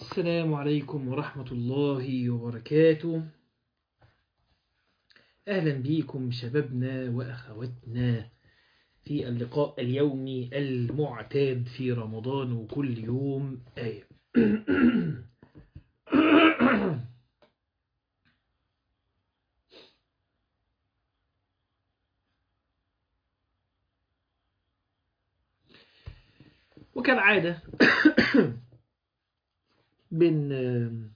السلام عليكم ورحمة الله وبركاته أهلا بكم شبابنا وأخواتنا في اللقاء اليومي المعتاد في رمضان وكل يوم آية وكالعادة بن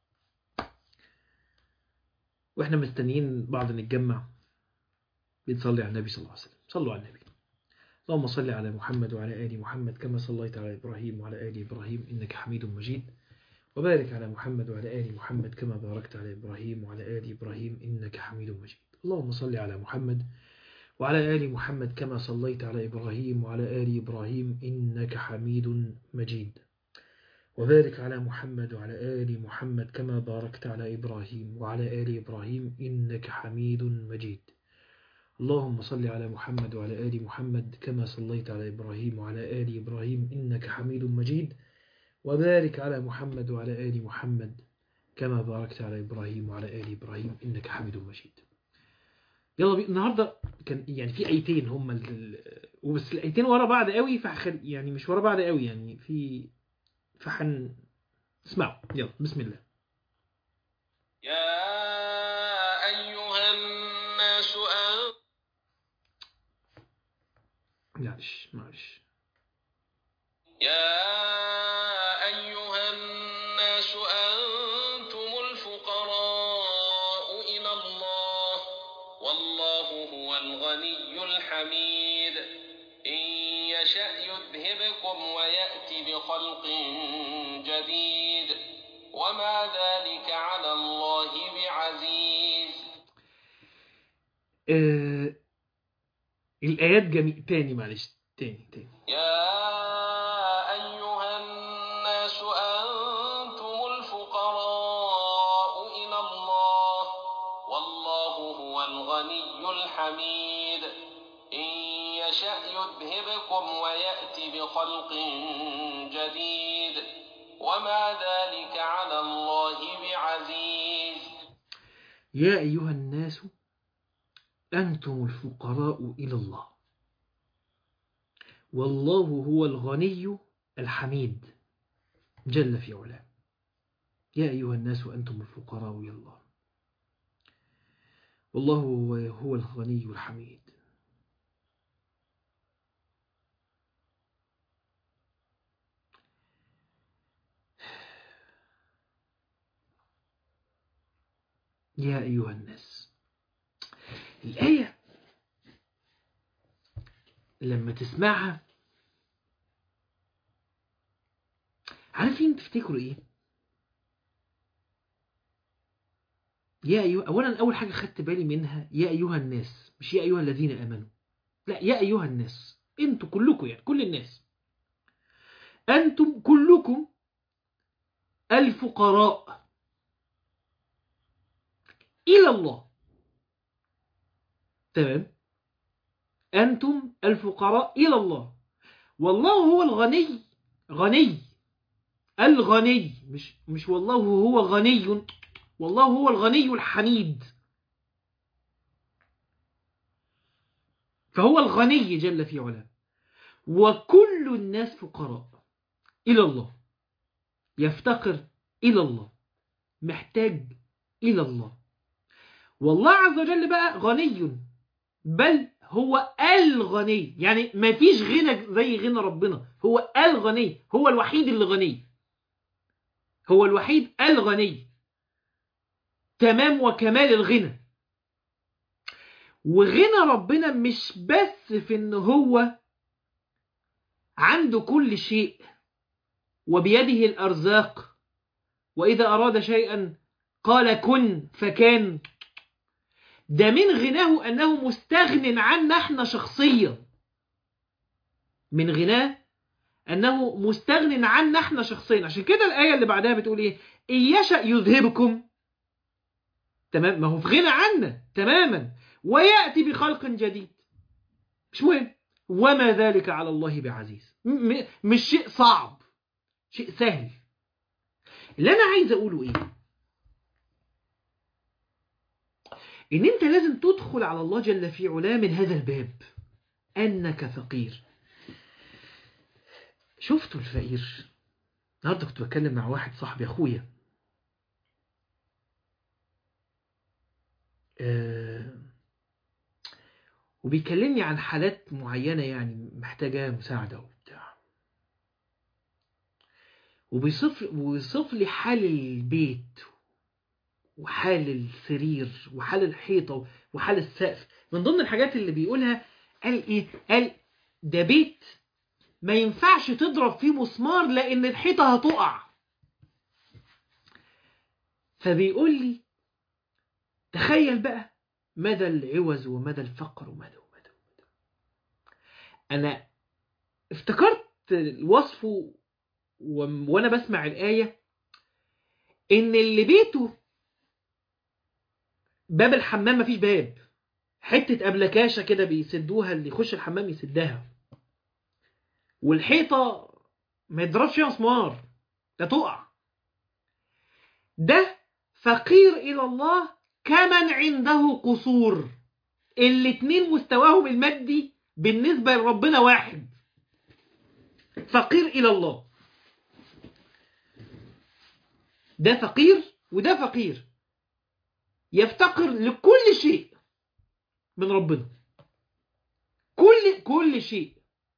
واحنا مستنيين بعض نتجمع بنصلي على النبي صلى الله عليه وسلم صلوا على النبي اللهم صل على محمد وعلى آل محمد كما صليت على إبراهيم وعلى آل إبراهيم إنك حميد مجيد وبارك على محمد وعلى آل محمد كما باركت على إبراهيم وعلى آل إبراهيم إنك حميد مجيد اللهم صل على محمد وعلى آل محمد كما صليت على إبراهيم وعلى آل إبراهيم إنك حميد مجيد وبارك على محمد وعلى آل محمد كما باركت على إبراهيم وعلى آل إبراهيم إنك حميد مجيد اللهم صل على محمد وعلى آل محمد كما صليت على إبراهيم وعلى آل إبراهيم إنك حميد مجيد وبارك على محمد وعلى آل محمد كما باركت على إبراهيم وعلى آل إبراهيم إنك حميد مجيد يلا بي... النهارده كان يعني في ايتين هم ال... وبس الايتين ورا بعض قوي فخل... يعني مش ورا بعض قوي يعني في فحن اسمعوا يلا بسم الله يا أيها الناس أن معلش معلش يا أيها الناس أنتم الفقراء إلى الله والله هو الغني الحميد إن يشأ يذهبكم ويأتي بخلق جديد وما ذلك على الله بعزيز آه... الايات جميل تاني معلش تاني تاني يا أيها الناس أنتم الفقراء إلى الله والله هو الغني الحميد إن يشأ يذهبكم ويأتي بخلق جديد وما ذلك على الله بعزيز يا ايها الناس انتم الفقراء الى الله والله هو الغني الحميد جل في علاه يا ايها الناس انتم الفقراء الى الله والله هو هو الغني الحميد يا أيها الناس الآية لما تسمعها عارفين تفتكروا إيه؟ يا أيها أولا أول حاجة خدت بالي منها يا أيها الناس مش يا أيها الذين آمنوا لا يا أيها الناس أنتوا كلكم يعني كل الناس أنتم كلكم الفقراء إلى الله تمام أنتم الفقراء إلى الله والله هو الغني غني الغني مش مش والله هو غني والله هو الغني الحميد فهو الغني جل في علاه وكل الناس فقراء إلى الله يفتقر إلى الله محتاج إلى الله والله عز وجل بقى غني بل هو الغني يعني ما فيش غنى زي غنى ربنا هو الغني هو الوحيد اللي غني هو الوحيد الغني تمام وكمال الغنى وغنى ربنا مش بس في ان هو عنده كل شيء وبيده الارزاق واذا اراد شيئا قال كن فكان ده من غناه أنه مستغن عنا احنا شخصيا من غناه أنه مستغن عنا احنا شخصيا عشان كده الآية اللي بعدها بتقول إيه إن يشأ يذهبكم تمام ما هو في غنى عنا تماما ويأتي بخلق جديد مش مهم وما ذلك على الله بعزيز م- م- مش شيء صعب شيء سهل اللي انا عايز اقوله ايه ان انت لازم تدخل على الله جل في علاه من هذا الباب انك فقير شفتوا الفقير النهارده كنت بتكلم مع واحد صاحبي اخويا آه وبيكلمني عن حالات معينة يعني محتاجة مساعدة وبتاع وبيصف ويصف لي حال البيت وحال السرير وحال الحيطة وحال السقف من ضمن الحاجات اللي بيقولها قال ايه قال ده بيت ما ينفعش تضرب فيه مسمار لان الحيطة هتقع فبيقول لي تخيل بقى مدى العوز ومدى الفقر ومدى ومدى ومدى انا افتكرت الوصف و... وانا بسمع الآية ان اللي بيته باب الحمام مفيش باب حتة أبلكاشة كده بيسدوها اللي يخش الحمام يسدها والحيطة ما يضربش فيها مسمار ده تقع ده فقير إلى الله كمن عنده قصور الاتنين مستواهم المادي بالنسبة لربنا واحد فقير إلى الله ده فقير وده فقير يفتقر لكل شيء من ربنا كل كل شيء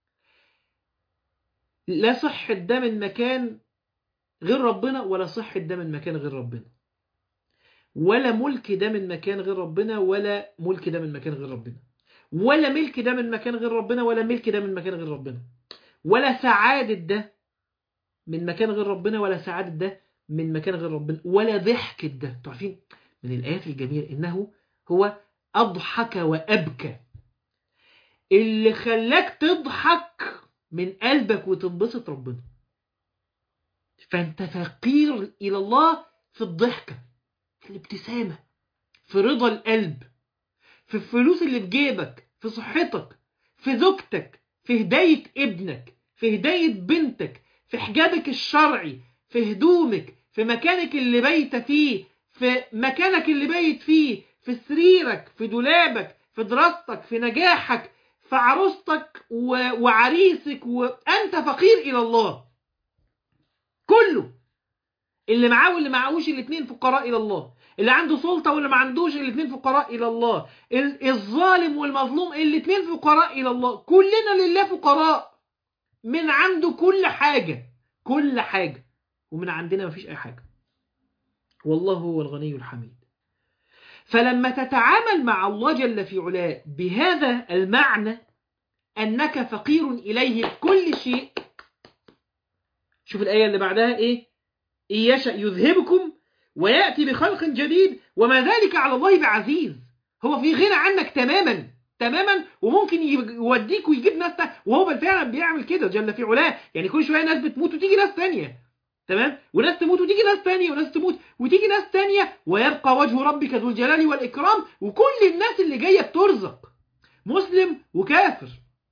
لا صحة ده من مكان غير ربنا ولا صحة ده من مكان غير ربنا ولا ملك ده من مكان غير ربنا ولا ملك ده من مكان غير ربنا ولا ملك ده من مكان غير ربنا ولا ملك ده من مكان غير ربنا ولا سعادة ده من مكان غير ربنا ولا سعادة ده من مكان غير ربنا ولا ضحك ده انتوا عارفين من الآيات الجميلة إنه هو أضحك وأبكى اللي خلاك تضحك من قلبك وتنبسط ربنا فأنت فقير إلى الله في الضحكة في الابتسامة في رضا القلب في الفلوس اللي في جيبك في صحتك في زوجتك في هداية ابنك في هداية بنتك في حجابك الشرعي في هدومك في مكانك اللي بيت فيه في مكانك اللي بيت فيه في سريرك في دولابك في دراستك في نجاحك في عروستك و... وعريسك وأنت فقير إلى الله كله اللي معاه واللي معهوش الاثنين فقراء إلى الله اللي عنده سلطة واللي ما عندوش الاثنين فقراء إلى الله الظالم والمظلوم الاثنين فقراء إلى الله كلنا لله فقراء من عنده كل حاجة كل حاجة ومن عندنا مفيش أي حاجة والله هو الغني الحميد فلما تتعامل مع الله جل في علاه بهذا المعنى أنك فقير إليه بكل شيء شوف الآية اللي بعدها إيه إن يشأ يذهبكم ويأتي بخلق جديد وما ذلك على الله بعزيز هو في غنى عنك تماما تماما وممكن يوديك ويجيب ناس تانية وهو فعلا بيعمل كده جل في علاه يعني كل شوية ناس بتموت وتيجي ناس تانية تمام وناس تموت وتيجي ناس تانية وناس تموت وتيجي ناس تانية ويبقى وجه ربك ذو الجلال والإكرام وكل الناس اللي جاية بترزق مسلم وكافر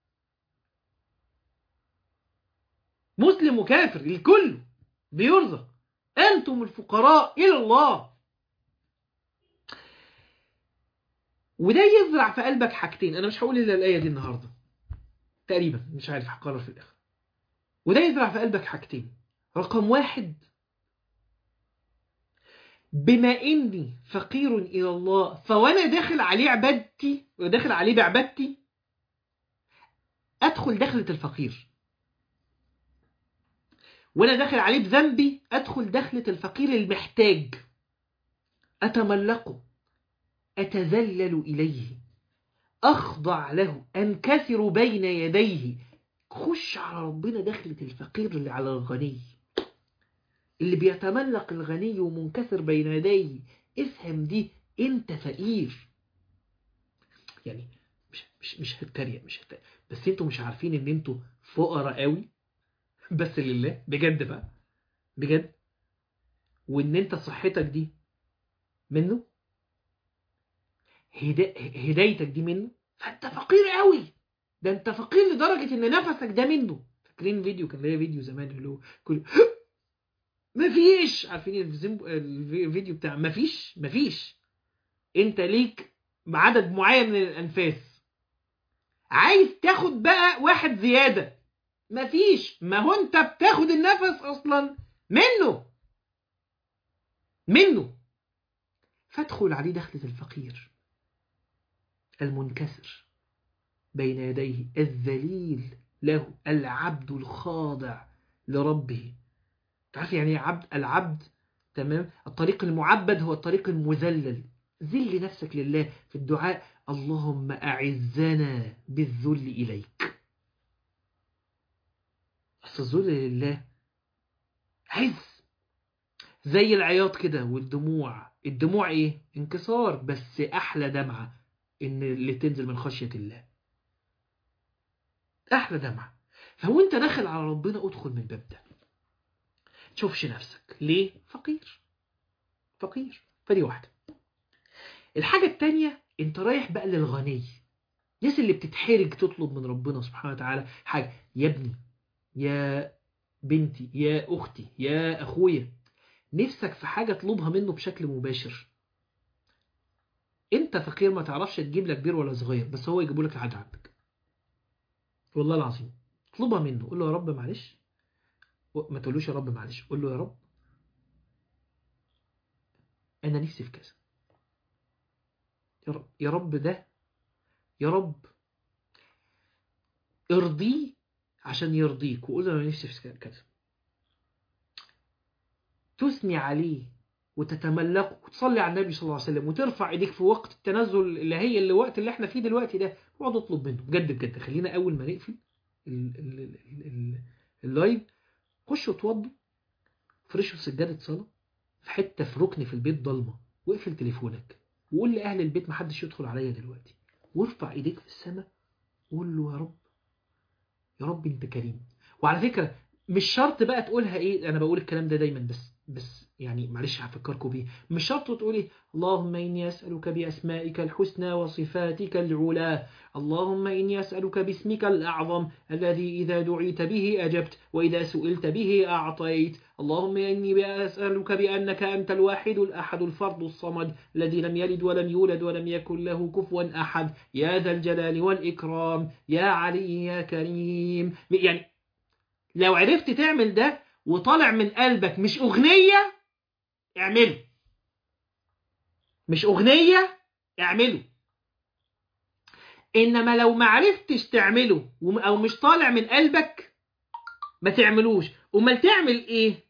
مسلم وكافر الكل بيرزق أنتم الفقراء إلى الله وده يزرع في قلبك حاجتين أنا مش هقول إلا الآية دي النهاردة تقريبا مش عارف هقرر في الآخر وده يزرع في قلبك حاجتين رقم واحد بما إني فقير إلى الله فوأنا داخل عليه عبادتي وداخل عليه بعبادتي أدخل دخلة الفقير وانا داخل عليه بذنبي ادخل دخلة الفقير المحتاج اتملقه اتذلل اليه اخضع له انكسر بين يديه خش على ربنا دخلة الفقير اللي على الغني اللي بيتملق الغني ومنكسر بين يديه افهم دي انت فقير يعني مش مش مش هتريق مش هتريق بس انتوا مش عارفين ان انتوا فقراء قوي بس لله بجد بقى بجد وان انت صحتك دي منه هدا... هدايتك دي منه فانت فقير قوي ده انت فقير لدرجة ان نفسك ده منه فاكرين فيديو كان ليا فيديو زمان اللي هو كل مفيش عارفين الفيزيم- الفيديو بتاع مفيش مفيش انت ليك عدد معين من الانفاس عايز تاخد بقى واحد زيادة مفيش ما هو انت بتاخد النفس اصلا منه منه فادخل عليه دخلة الفقير المنكسر بين يديه الذليل له العبد الخاضع لربه تعرف يعني ايه عبد العبد تمام الطريق المعبد هو الطريق المذلل ذل نفسك لله في الدعاء اللهم أعزنا بالذل إليك أصل الذل لله عز زي العياط كده والدموع الدموع ايه انكسار بس احلى دمعة ان اللي تنزل من خشية الله احلى دمعة فهو انت داخل على ربنا ادخل من الباب ده تشوفش نفسك ليه فقير فقير فدي واحدة الحاجة التانية انت رايح بقى للغني الناس اللي بتتحرج تطلب من ربنا سبحانه وتعالى حاجة يا ابني يا بنتي يا أختي يا أخويا نفسك في حاجة اطلبها منه بشكل مباشر انت فقير ما تعرفش تجيب لك كبير ولا صغير بس هو يجيبه لك لحد عندك والله العظيم اطلبها منه قول له يا رب معلش ما تقولوش يا رب معلش قول له يا رب انا نفسي في كذا يا رب يا رب ده يا رب ارضيه عشان يرضيك وقول له انا نفسي في كذا تثني عليه وتتملقه وتصلي على النبي صلى الله عليه وسلم وترفع ايديك في وقت التنزل اللي هي اللي وقت اللي احنا فيه دلوقتي ده اقعد اطلب منه بجد بجد خلينا اول ما نقفل ال- ال- ال- ال- اللايف خشوا اتوضوا فرشوا سجادة صلاة في حتة في ركن في البيت ضلمة واقفل تليفونك وقول لأهل البيت محدش يدخل عليا دلوقتي وارفع ايديك في السماء وقول له يا رب يا رب انت كريم وعلى فكرة مش شرط بقى تقولها ايه انا بقول الكلام ده دايما بس بس يعني معلش هفكركم بيه مش شرط تقولي اللهم اني اسالك باسمائك الحسنى وصفاتك العلى اللهم اني اسالك باسمك الاعظم الذي اذا دعيت به اجبت واذا سئلت به اعطيت اللهم اني اسالك بانك انت الواحد الاحد الفرد الصمد الذي لم يلد ولم يولد ولم يكن له كفوا احد يا ذا الجلال والاكرام يا علي يا كريم يعني لو عرفت تعمل ده وطالع من قلبك مش أغنية اعمله مش أغنية اعمله إنما لو ما عرفتش تعمله وم- أو مش طالع من قلبك ما تعملوش أمال تعمل إيه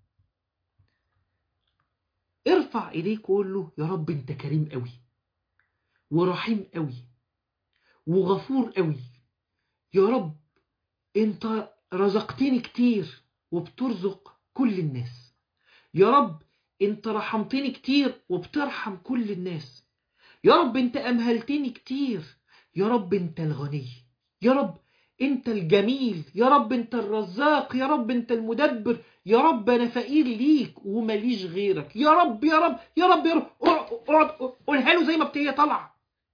ارفع إيديك وقول له يا رب أنت كريم قوي ورحيم قوي وغفور قوي يا رب أنت رزقتني كتير وبترزق كل الناس يا رب انت رحمتني كتير وبترحم كل الناس يا رب انت امهلتني كتير يا رب انت الغني يا رب انت الجميل يا رب انت الرزاق يا رب انت المدبر يا رب انا فقير ليك ومليش غيرك يا رب يا رب يا رب يا رب اقعد قولها له زي ما بتهي طالعه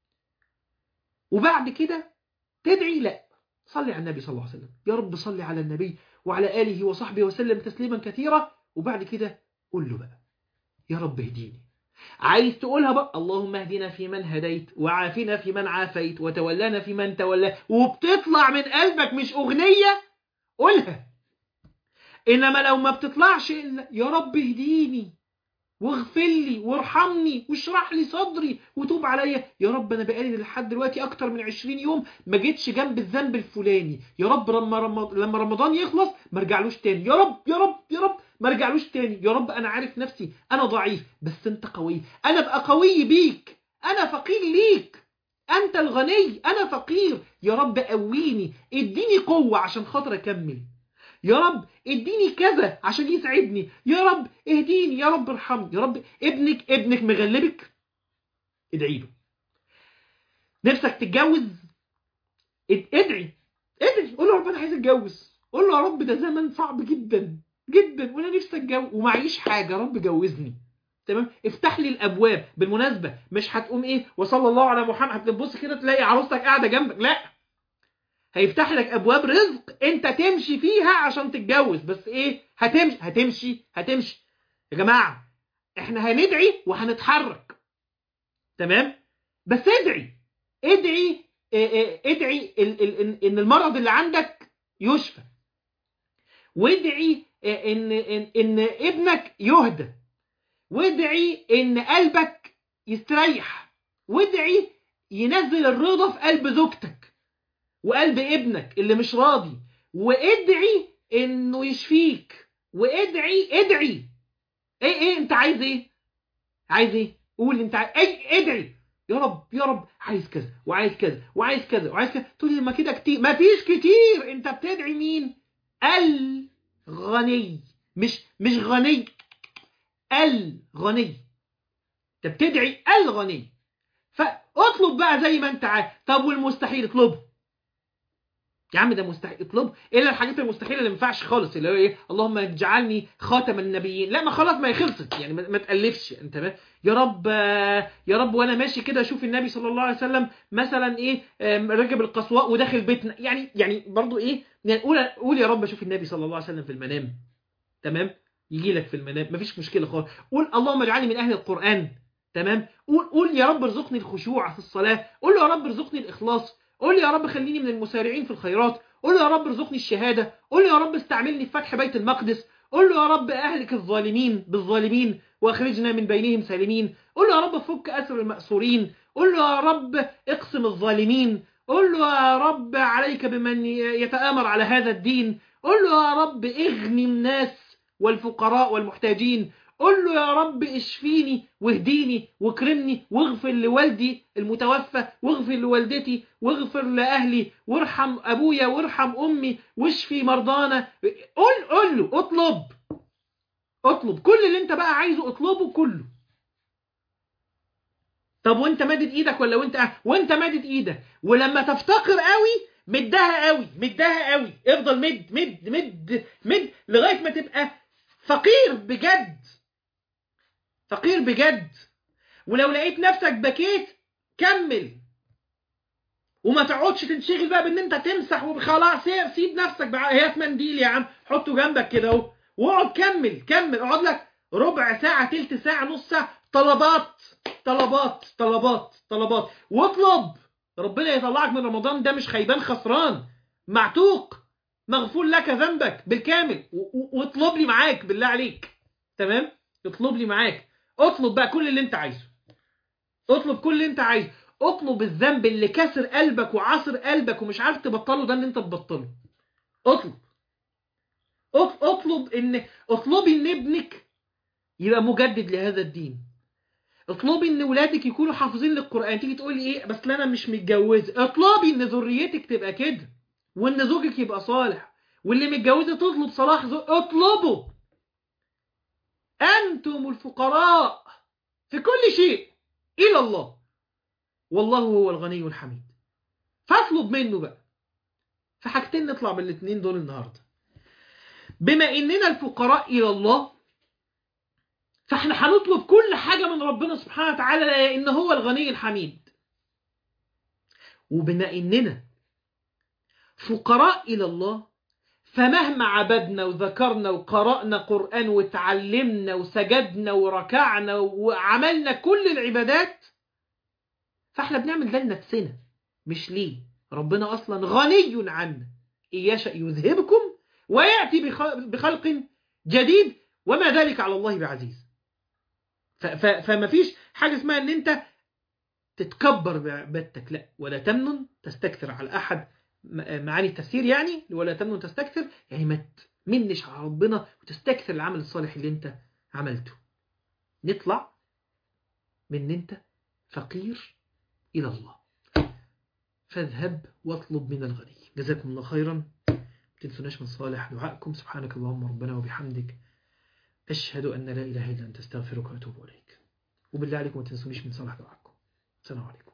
وبعد كده تدعي لا صلي على النبي صلى الله عليه وسلم يا رب صلي على النبي وعلى آله وصحبه وسلم تسليما كثيرا وبعد كده قول له بقى يا رب اهديني عايز تقولها بقى اللهم اهدنا في من هديت وعافنا في من عافيت وتولانا في من تولى وبتطلع من قلبك مش أغنية قولها إنما لو ما بتطلعش إلا يا رب اهديني واغفر لي وارحمني واشرح لي صدري وتوب عليا يا رب انا بقالي لحد دلوقتي اكتر من 20 يوم ما جيتش جنب الذنب الفلاني يا رب لما رمض... لما رمضان يخلص ما ارجعلوش تاني يا رب يا رب يا رب ما ارجعلوش تاني يا رب انا عارف نفسي انا ضعيف بس انت قوي انا ابقى قوي بيك انا فقير ليك انت الغني انا فقير يا رب قويني اديني قوة عشان خاطر اكمل يا رب اديني كذا عشان يسعدني يا رب اهديني يا رب ارحمني يا رب ابنك ابنك مغلبك ادعي له نفسك تتجوز اد- ادعي ادعي قول له يا رب انا عايز اتجوز قول له يا رب ده زمن صعب جدا جدا وانا نفسي اتجوز ومعيش حاجه يا رب جوزني تمام افتح لي الابواب بالمناسبه مش هتقوم ايه وصلى الله على محمد هتبص كده تلاقي عروستك قاعده جنبك لا هيفتح لك ابواب رزق انت تمشي فيها عشان تتجوز بس ايه هتمشي هتمشي هتمشي يا جماعه احنا هندعي وهنتحرك تمام بس ادعي ادعي اه اه ادعي ال- ال- ان إن المرض اللي عندك يشفى وادعي اه ان ان ان ابنك يهدى وادعي ان قلبك يستريح وادعي ينزل الرضا في قلب زوجتك وقلب ابنك اللي مش راضي وادعي انه يشفيك وادعي ادعي ايه ايه انت عايز ايه عايز ايه قول انت عايز اي ادعي يا رب يا رب عايز كذا وعايز كذا وعايز كذا وعايز كذا تقول لي ما كده كتير ما فيش كتير انت بتدعي مين الغني مش مش غني الغني انت بتدعي الغني فاطلب بقى زي ما انت عايز طب والمستحيل اطلبه يا عم ده مستحيل اطلب الا الحاجات المستحيله اللي ما ينفعش خالص اللي هو ايه اللهم اجعلني خاتم النبيين لا ما خلاص ما هي خلصت يعني ما, ما تالفش انت بقى. يا رب آه، يا رب وانا ماشي كده اشوف النبي صلى الله عليه وسلم مثلا ايه آم، راكب القصواء وداخل بيتنا يعني يعني برضو ايه يعني قول قول يا رب اشوف النبي صلى الله عليه وسلم في المنام تمام يجي لك في المنام مفيش مشكله خالص قول اللهم اجعلني من اهل القران تمام قول قول يا رب ارزقني الخشوع في الصلاه قول له يا رب ارزقني الاخلاص قول لي يا رب خليني من المسارعين في الخيرات قول له يا رب ارزقني الشهاده قول له يا رب استعملني في فتح بيت المقدس قول له يا رب اهلك الظالمين بالظالمين واخرجنا من بينهم سالمين قول له يا رب فك اسر المأسورين قول له يا رب اقسم الظالمين قول له يا رب عليك بمن يتآمر على هذا الدين قول له يا رب اغني الناس والفقراء والمحتاجين قول له يا رب اشفيني واهديني واكرمني واغفر لوالدي المتوفى واغفر لوالدتي واغفر لأهلي وارحم أبويا وارحم أمي واشفي مرضانا قول قول له اطلب اطلب كل اللي انت بقى عايزه اطلبه كله طب وانت مادد ايدك ولا وانت قاعد؟ وانت مادد ايدك ولما تفتقر قوي مدها قوي مدها قوي افضل مد مد مد مد لغايه ما تبقى فقير بجد فقير بجد ولو لقيت نفسك بكيت كمل وما تقعدش تنشغل بقى بان انت تمسح وخلاص سيب سيب نفسك بقى هات منديل يا عم حطه جنبك كده اهو واقعد كمل كمل اقعد لك ربع ساعة تلت ساعة نص ساعة طلبات طلبات طلبات طلبات واطلب ربنا يطلعك من رمضان ده مش خيبان خسران معتوق مغفور لك ذنبك بالكامل و- و- واطلب لي معاك بالله عليك تمام اطلب لي معاك اطلب بقى كل اللي انت عايزه اطلب كل اللي انت عايزه اطلب الذنب اللي كسر قلبك وعصر قلبك ومش عارف تبطله ده ان انت تبطله اطلب اط- اطلب ان اطلبي ان ابنك يبقى مجدد لهذا الدين اطلبي ان ولادك يكونوا حافظين للقران تيجي تقولي ايه بس انا مش متجوزه اطلبي ان ذريتك تبقى كده وان زوجك يبقى صالح واللي متجوزه تطلب صلاح زوج اطلبوا انتم الفقراء في كل شيء الى الله والله هو الغني الحميد فاطلب منه بقى فحاجتين نطلع بالاثنين دول النهارده بما اننا الفقراء الى الله فاحنا هنطلب كل حاجه من ربنا سبحانه وتعالى لان هو الغني الحميد وبما اننا فقراء الى الله فمهما عبدنا وذكرنا وقرأنا قرآن وتعلمنا وسجدنا وركعنا وعملنا كل العبادات فاحنا بنعمل ده لنفسنا مش ليه ربنا اصلا غني عنا ان يشأ يذهبكم وياتي بخ- بخلق جديد وما ذلك على الله بعزيز ف- ف- فما فيش حاجه اسمها ان انت تتكبر بعبادتك لا ولا تمنن تستكثر على احد م- معاني التفسير يعني ولا تمنن تستكثر يعني ما تمنش على ربنا وتستكثر العمل الصالح اللي انت عملته نطلع من ان انت فقير الى الله فاذهب واطلب من الغني جزاكم الله خيرا ما تنسوناش من صالح دعائكم سبحانك اللهم ربنا وبحمدك أشهد أن لا إله إلا أنت استغفرك وأتوب إليك وبالله عليكم ما تنسونيش من صالح دعائكم السلام عليكم